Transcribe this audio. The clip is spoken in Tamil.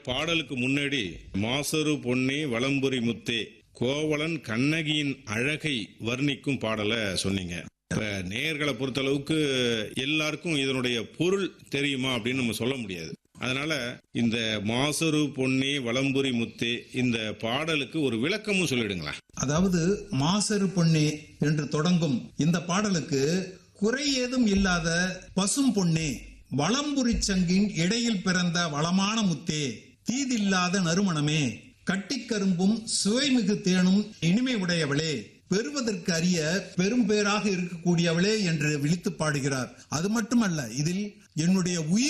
பாடலுக்கு முன்னாடி மாசரு பொன்னே வலம்புரி முத்தே கோவலன் கண்ணகியின் அழகை வர்ணிக்கும் பாடலை சொன்னீங்க இப்ப நேயர்களை பொறுத்தளவுக்கு எல்லாருக்கும் இதனுடைய பொருள் தெரியுமா அப்படின்னு நம்ம சொல்ல முடியாது அதனால இந்த மாசரு பொன்னே வலம்புரி முத்தே இந்த பாடலுக்கு ஒரு விளக்கமும் சொல்லிடுங்களேன் அதாவது மாசரு பொன்னே என்று தொடங்கும் இந்த பாடலுக்கு குறை ஏதும் இல்லாத பசும் பொன்னே வளம்புரிச் சங்கின் இடையில் பிறந்த வளமான முத்தே தீதில்லாத நறுமணமே கட்டிக்கரும்பும் சுவைமிகு தேனும் இனிமை உடையவளே பெறுவதற்கு அரிய பெரும் பேராக இருக்கக்கூடியவளே என்று விழித்து பாடுகிறார் அது மட்டுமல்ல இதில் என்னுடைய உயிர்